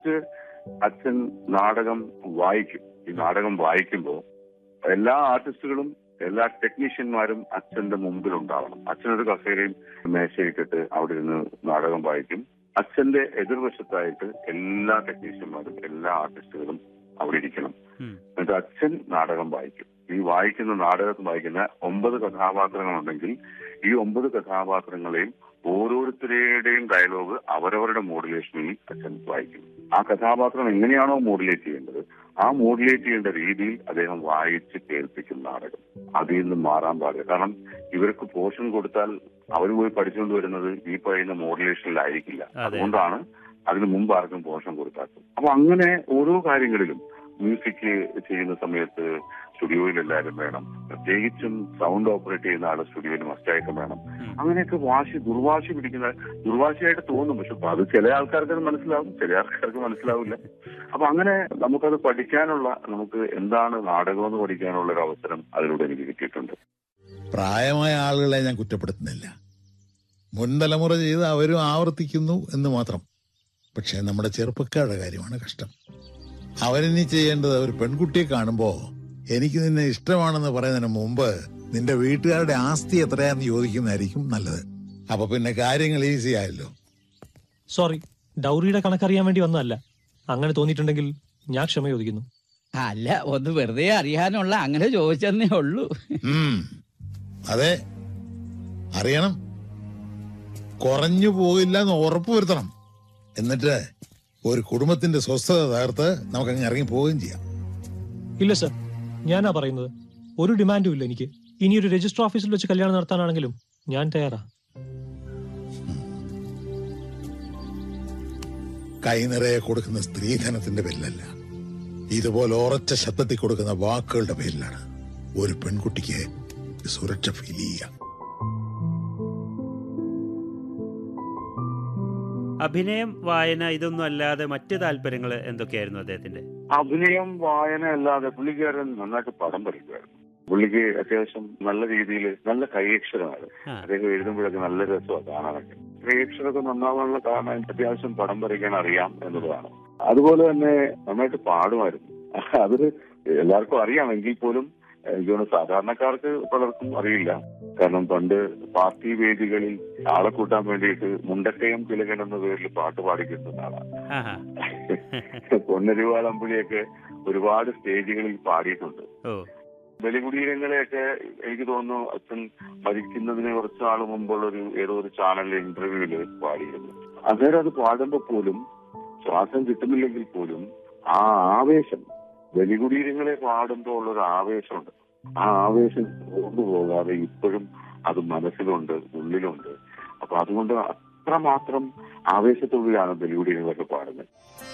First അച്ഛൻ നാടകം വായിക്കും ഈ നാടകം വായിക്കുമ്പോൾ എല്ലാ ആർട്ടിസ്റ്റുകളും എല്ലാ ടെക്നീഷ്യന്മാരും അച്ഛന്റെ മുമ്പിൽ ഉണ്ടാവണം അച്ഛനൊരു കസേരയും മേശയിട്ടിട്ട് അവിടെ ഇരുന്ന് നാടകം വായിക്കും അച്ഛന്റെ എതിർവശത്തായിട്ട് എല്ലാ ടെക്നീഷ്യന്മാരും എല്ലാ ആർട്ടിസ്റ്റുകളും അവിടെ ഇരിക്കണം ഉം. എന്നിട്ട് അച്ഛൻ നാടകം വായിക്കും ഈ വായിക്കുന്ന നാടകത്തിൽ വായിക്കുന്ന ഒമ്പത് കഥാപാത്രങ്ങളുണ്ടെങ്കിൽ ഈ ഒമ്പത് കഥാപാത്രങ്ങളെയും ഓരോരുത്തരുടെയും ഡയലോഗ് അവരവരുടെ മോഡുലേഷനിൽ അച്ഛൻ വായിക്കും ആ കഥാപാത്രം എങ്ങനെയാണോ മോഡുലേറ്റ് ചെയ്യേണ്ടത് ആ മോഡുലേറ്റ് ചെയ്യേണ്ട രീതിയിൽ അദ്ദേഹം വായിച്ച് കേൾപ്പിക്കും നാടകം അതിൽ നിന്ന് മാറാൻ പാടില്ല കാരണം ഇവർക്ക് പോർഷൻ കൊടുത്താൽ അവർ പോയി പഠിച്ചുകൊണ്ട് വരുന്നത് ഈ പറയുന്ന മോഡുലേഷനിലായിരിക്കില്ല അതെ. അതുകൊണ്ടാണ് അതിന് മുമ്പ് ആർക്കും പോർഷൻ കൊടുക്കാത്തത് അപ്പൊ അങ്ങനെ ഓരോ കാര്യങ്ങളിലും മ്യൂസിക് ചെയ്യുന്ന സമയത്ത് സ്റ്റുഡിയോയിൽ എല്ലാവരും വേണം പ്രത്യേകിച്ചും സൗണ്ട് ഓപ്പറേറ്റ് ചെയ്യുന്ന ആള് സ്റ്റുഡിയോയിൽ മസ്റ്റായിട്ടും വേണം ഉം. അങ്ങനെയൊക്കെ വാശി ദുർവാശി പിടിക്കുന്ന ദുർവാശിയായിട്ട് തോന്നും പക്ഷെ അത് ചില ആൾക്കാർക്ക് അത് മനസ്സിലാവും ചില ആൾക്കാർക്ക് മനസ്സിലാവില്ല അപ്പൊ അങ്ങനെ നമുക്കത് പഠിക്കാനുള്ള നമുക്ക് എന്താണ് നാടകം എന്ന് പഠിക്കാനുള്ള ഒരു അവസരം അതിലൂടെ എനിക്ക് കിട്ടിയിട്ടുണ്ട് പ്രായമായ ആളുകളെ ഞാൻ കുറ്റപ്പെടുത്തുന്നില്ല മുൻതലമുറ ചെയ്ത് അവരും ആവർത്തിക്കുന്നു എന്ന് മാത്രം പക്ഷേ നമ്മുടെ ചെറുപ്പക്കാരുടെ കാര്യമാണ് കഷ്ടം അവരിനി ചെയ്യേണ്ടത് ഒരു പെൺകുട്ടിയെ കാണുമ്പോ എനിക്ക് നിന്നെ ഇഷ്ടമാണെന്ന് പറയുന്നതിന് മുമ്പ് നിന്റെ വീട്ടുകാരുടെ ആസ്തി എത്രയാന്ന് ചോദിക്കുന്നതായിരിക്കും നല്ലത് അപ്പൊ പിന്നെ കാര്യങ്ങൾ ഈസി ആയല്ലോ സോറി ഡൗറിയുടെ കണക്കറിയാൻ വേണ്ടി വന്നതല്ല അങ്ങനെ തോന്നിയിട്ടുണ്ടെങ്കിൽ ഞാൻ ക്ഷമ ചോദിക്കുന്നു അല്ല ഒന്ന് വെറുതെ അറിയാനുള്ള അങ്ങനെ ചോദിച്ചെന്നേ ഉള്ളൂ ഉം. അതെ അറിയണം കുറഞ്ഞു പോകില്ല എന്ന് ഉറപ്പുവരുത്തണം എന്നിട്ട് ഒരു കുടുംബത്തിന്റെ സ്വസ്ഥത തകർത്ത് നമുക്കങ്ങ് ഇറങ്ങി പോവുകയും ചെയ്യാം ഇല്ല സർ ഞാനാ പറയുന്നത് ഒരു ഡിമാൻഡും ഇല്ല എനിക്ക് ഇനി ഒരു രജിസ്റ്റർ ഓഫീസിൽ വെച്ച് കല്യാണം നടത്താനാണെങ്കിലും ഞാൻ തയ്യാറാ കൈ നിറയെ കൊടുക്കുന്ന സ്ത്രീധനത്തിന്റെ പേരിലല്ല ഇതുപോലെ ഉറച്ച ശബ്ദത്തിൽ കൊടുക്കുന്ന വാക്കുകളുടെ പേരിലാണ് ഒരു പെൺകുട്ടിക്ക് സുരക്ഷ ഫീൽ ചെയ്യുക അഭിനയം വായന ഇതൊന്നും അല്ലാതെ മറ്റ് താല്പര്യങ്ങൾ എന്തൊക്കെയായിരുന്നു അദ്ദേഹത്തിന്റെ അഭിനയം വായന അല്ലാതെ പുള്ളിക്കാരൻ നന്നായിട്ട് പടം പഠിക്കുമായിരുന്നു പുള്ളിക്ക് അത്യാവശ്യം നല്ല രീതിയിൽ നല്ല കൈയക്ഷരമാണ് ആ. അദ്ദേഹം എഴുതുമ്പോഴൊക്കെ നല്ല രസമാണ് കാണാനൊക്കെ കൈയക്ഷരമൊക്കെ നന്നാവാനുള്ള കാരണം അത്യാവശ്യം പടം വരയ്ക്കാൻ അറിയാം എന്നുള്ളതാണ് അതുപോലെ തന്നെ നന്നായിട്ട് പാടുമായിരുന്നു അതൊരു എല്ലാവർക്കും അറിയാം എങ്കിൽ പോലും എനിക്ക് തോന്നുന്നു സാധാരണക്കാർക്ക് പലർക്കും അറിയില്ല കാരണം പണ്ട് പാർട്ടി വേദികളിൽ ആളെ കൂട്ടാൻ വേണ്ടിയിട്ട് മുണ്ടക്കയം തിലകൻ എന്ന പേരിൽ പാട്ട് പാടിക്കിട്ടുന്ന ആളാണ് ആഹാ പൊന്നരുവാൾ അമ്പിളിയൊക്കെ ഒരുപാട് സ്റ്റേജുകളിൽ പാടിയിട്ടുണ്ട് ഓ ബലികുടീരങ്ങളെയൊക്കെ എനിക്ക് തോന്നുന്നു അച്ഛൻ മരിക്കുന്നതിന് കുറച്ച് നാൾ മുമ്പുള്ള ഒരു ഏതോ ഒരു ചാനലിലെ ഇന്റർവ്യൂവില് പാടിയിരുന്നു അന്നേരം അത് പാടുമ്പോ പോലും ശ്വാസം കിട്ടുന്നില്ലെങ്കിൽ പോലും ആ ആവേശം ബലികുടീരങ്ങളെ പാടുമ്പോൾ ഉള്ള ഒരു ആവേശമുണ്ട് ആ ആവേശം കൊണ്ടുപോകാതെ ഇപ്പോഴും അത് മനസ്സിലുണ്ട് ഉള്ളിലുണ്ട് അപ്പൊ അതുകൊണ്ട് അത്രമാത്രം ആവേശത്തോടെയാണ് ബലികുടീരങ്ങളൊക്കെ പാടുന്നത്